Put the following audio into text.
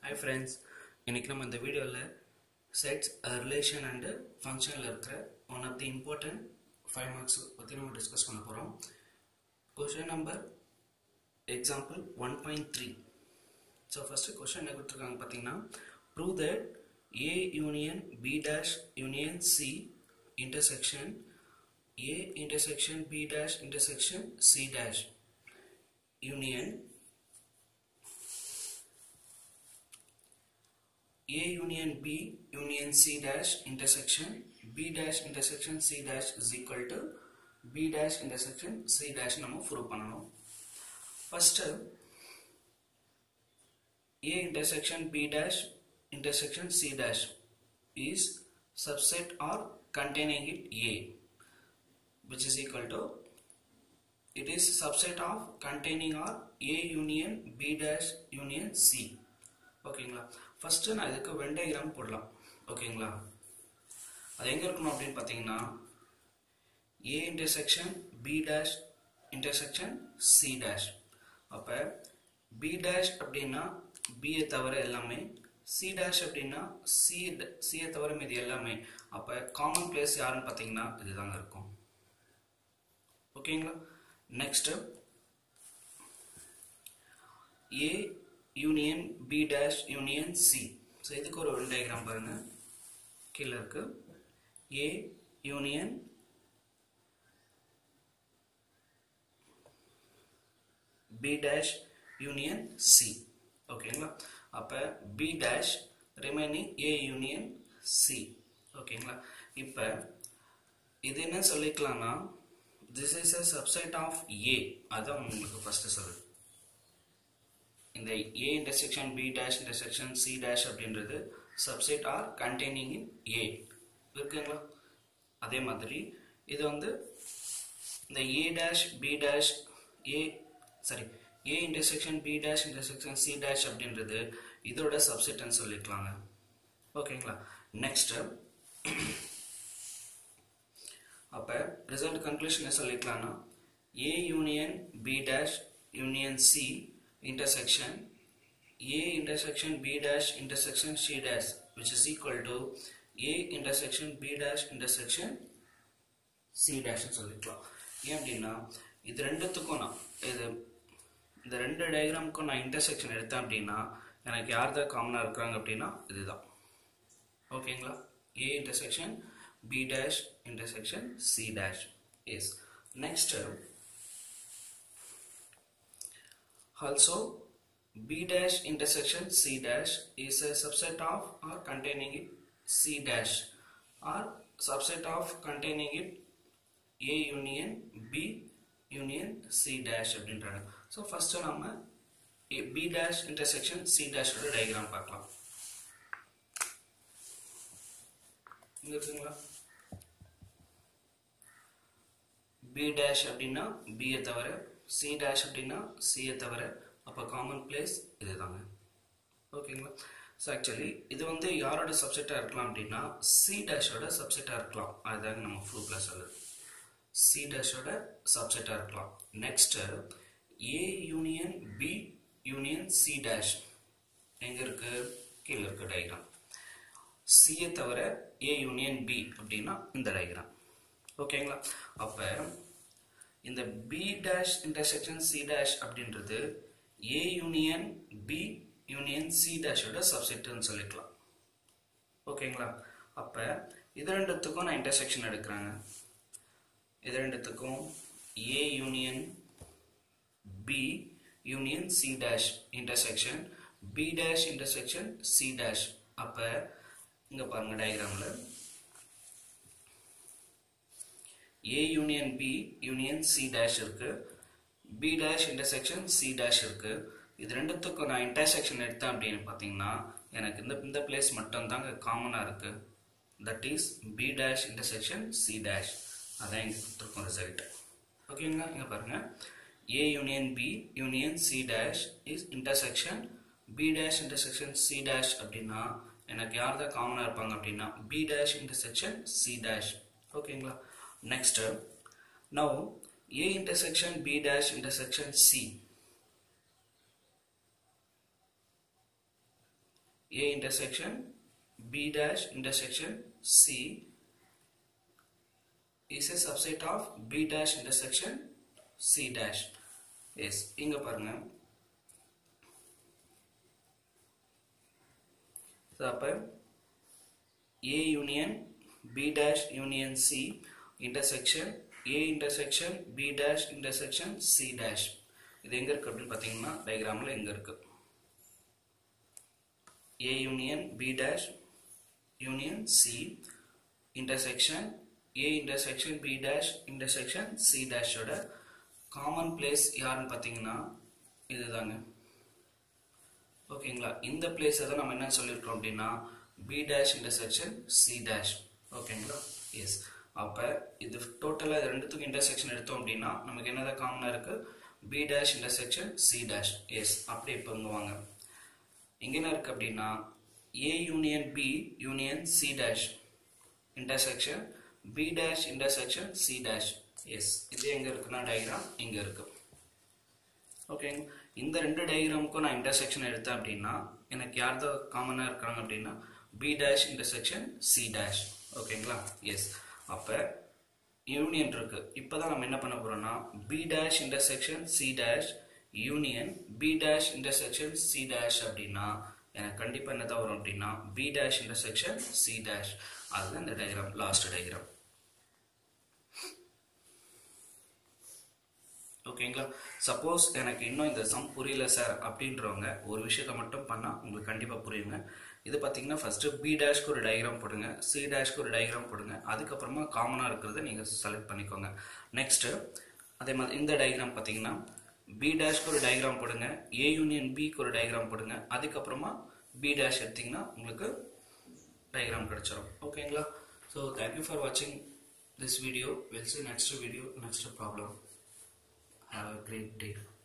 Hi friends இன்னைக்கு நம்ம இந்த வீடியோவில் செட்ஸ் ரிலேஷன் அண்டு ஃபங்க்ஷனில் இருக்கிற one of the important five marks பற்றி நம்ம டிஸ்கஸ் பண்ண போகிறோம் question number example one point three so first question என்ன கொடுத்துருக்காங்க பார்த்தீங்கன்னா prove that A union B dash union C intersection A intersection B dash intersection C dash union A union B union C dash intersection B dash intersection C dash is equal to B dash intersection C dash நம்ம prove பண்ணணும் first A intersection B dash intersection C dash is subset or containing it A which is equal to it is subset of containing or A union B dash union C ஓகேங்களா first நான் இதுக்கு Venn diagram போடலாம் ஓகேங்களா அது எங்கே இருக்கணும் அப்படின்னு பார்த்தீங்கன்னா A intersection B dash intersection C dash அப்போ பி டேஷ் அப்படின்னா பியை தவிர எல்லாமே சி டேஷ் அப்படின்னா சி சியை தவிர மீதி எல்லாமே அப்போ காமன் பிளேஸ் யாருன்னு பார்த்தீங்கன்னா இதுதாங்க இருக்கும் ஓகேங்களா next A union B dash union C so இதுக்கு ஒரு வென் டயக்ராம் பாருங்க கீழே இருக்கு A union B dash union C ஓகேங்களா அப்போ B dash remaining A union C ஓகேங்களா இப்போ இது என்ன சொல்லிக்கலாம்னா this is a subset of A அதான் உங்களுக்கு ஃபஸ்ட்டு சொல்லுது இந்த A intersection B dash intersection C dash அப்படின்றது subset or containing in A இருக்குங்களா அதே மாதிரி இது வந்து இந்த A dash B dash A sorry A intersection B dash intersection C dash அப்படின்றது இதோட சப்செட்னு சொல்லிக்கலாங்க ஓகேங்களா நெக்ஸ்ட் அப்போ ரிசல்ட் கன்க்ளூஷன் சொல்லிக்கலாம்னா A union B dash union C intersection A intersection B dash intersection C dash which is equal to A intersection B dash intersection C dash சொல்லிக்கலாம் ஏன் அப்படின்னா இது ரெண்டுத்துக்கும் நான் இது இந்த ரெண்டு டயக்ராமுக்கும் நான் இன்டர்செக்ஷன் எடுத்தேன் அப்படின்னா எனக்கு யார் தான் காமனாக இருக்கிறாங்க அப்படின்னா இதுதான் ஓகேங்களா A intersection B dash intersection C dash yes next Also, B dash intersection C dash is a subset of or containing it C dash or subset of containing it A union B union C dash அப்படின்றாங்க so first நம்ம B dash intersection C dash ஓட diagram பார்க்கலாம் இங்க இருக்குங்களா B dash அப்படின்னா B யை தவிர C dash அப்படின்னா சியை தவிர அப்போ காமன் பிளேஸ் இதுதாங்க ஓகேங்களா ஸோ ஆக்சுவலி இது வந்து யாரோட சப்செட்டாக இருக்கலாம் அப்படின்னா சி டேஷோட சப்செட்டாக இருக்கலாம் அதுதாங்க நம்ம ப்ரூஃபில் சொல்லுது சி டேஷோட சப்செட்டாக இருக்கலாம் next A union B union C dash எங்கே இருக்கு கீழே இருக்கு டயக்ராம் சியை தவிர ஏ யூனியன் பி அப்படின்னா இந்த டயக்ராம் ஓகேங்களா அப்போ இந்த B dash intersection C dash அப்படின்றது A union B union C டேஷோட சப்செட்டுன்னு சொல்லிக்கலாம் ஓகேங்களா அப்போ இது ரெண்டுத்துக்கும் நான் இன்டர்செக்ஷன் எடுக்கிறேங்க இது ரெண்டுத்துக்கும் A union B union C dash intersection B dash intersection C dash அப்போ இங்கே பாருங்கள் டயக்ராமில் A union B union C dash இருக்கு B dash intersection C dash இருக்கு இது ரெண்டுத்துக்கும் நான் இன்டர்செக்ஷன் எடுத்தேன் அப்படின்னு பார்த்தீங்கன்னா எனக்கு இந்த இந்த பிளேஸ் மட்டும் தாங்க காமனாக இருக்கு that is B dash intersection C dash அதான் இங்கே கொடுத்துருக்கோம் ரிசல்ட் ஓகேங்களா இங்கே பாருங்க A union B union C dash is intersection B dash intersection C dash அப்படின்னா எனக்கு யார் தான் காமனாக இருப்பாங்க அப்படின்னா B dash intersection C dash ஓகேங்களா Next, now A intersection B dash intersection C. A intersection B dash intersection C is a subset of B dash intersection C dash. Yes, இங்க பாருங்க So, அப்ப A union B dash union C intersection A intersection B dash intersection C dash இது எங்க இருக்கு அப்படின்னு பார்த்தீங்கன்னா டயக்ராமில் எங்க இருக்கு A union B dash union C intersection A intersection B dash intersection C dash ஓட காமன் பிளேஸ் யாருன்னு பார்த்தீங்கன்னா இதுதாங்க ஓகேங்களா இந்த பிளேஸை தான் நம்ம என்ன சொல்லியிருக்கோம் அப்படின்னா B dash intersection C dash ஓகேங்களா எஸ் அப்போ இது டோட்டலாக இது ரெண்டுத்துக்கும் இன்டர்செக்ஷன் எடுத்தோம் அப்படின்னா நமக்கு என்னதான் காமனாக இருக்கு B dash intersection C dash yes அப்படி இப்போ இங்கே வாங்க இங்கே என்ன இருக்கு அப்படின்னா A union B union C dash intersection B dash intersection C dash yes இது எங்கே இருக்குன்னா டயக்ராம் இங்கே இருக்கு ஓகேங்க இந்த ரெண்டு டயக்ராமுக்கும் நான் இன்டர்செக்ஷன் எடுத்தேன் அப்படின்னா எனக்கு யார் தான் காமனாக இருக்காங்க அப்படின்னா B dash intersection C dash ஓகேங்களா எஸ் அப்போ யூனியன் இருக்கு இப்போ தான் நம்ம என்ன பண்ண போறோம்னா B dash intersection C dash union B dash intersection C dash அப்படின்னா எனக்கு கண்டிப்பாக என்ன தான் வரும் அப்படின்னா B dash intersection C dash அதுதான் இந்த டயக்ராம் லாஸ்ட் டயக்ராம் ஓகேங்களா சப்போஸ் எனக்கு இன்னும் இந்த சம் புரியல சார் அப்படின்றவங்க ஒரு விஷயத்த மட்டும் பண்ணால் உங்களுக்கு கண்டிப்பாக புரியுங்க இது பார்த்தீங்கன்னா ஃபஸ்ட்டு பி டேஷ்க்கு ஒரு டயக்ராம் போடுங்க சி டேஷ்க்கு ஒரு டயக்ராம் போடுங்க அதுக்கப்புறமா காமனாக இருக்கிறத நீங்கள் செலக்ட் பண்ணிக்கோங்க நெக்ஸ்ட்டு அதே மாதிரி இந்த டயக்ராம் பார்த்தீங்கன்னா பி டேஷ்க்கு ஒரு டயக்ராம் போடுங்க ஏ யூனியன் பிக்கு ஒரு டயக்ராம் போடுங்க அதுக்கப்புறமா பி டேஷ் எடுத்தீங்கன்னா உங்களுக்கு டயக்ராம் கிடைச்சிரும் ஓகேங்களா ஸோ தேங்க்யூ ஃபார் வாட்சிங் this video will see next video next problem Have a great day.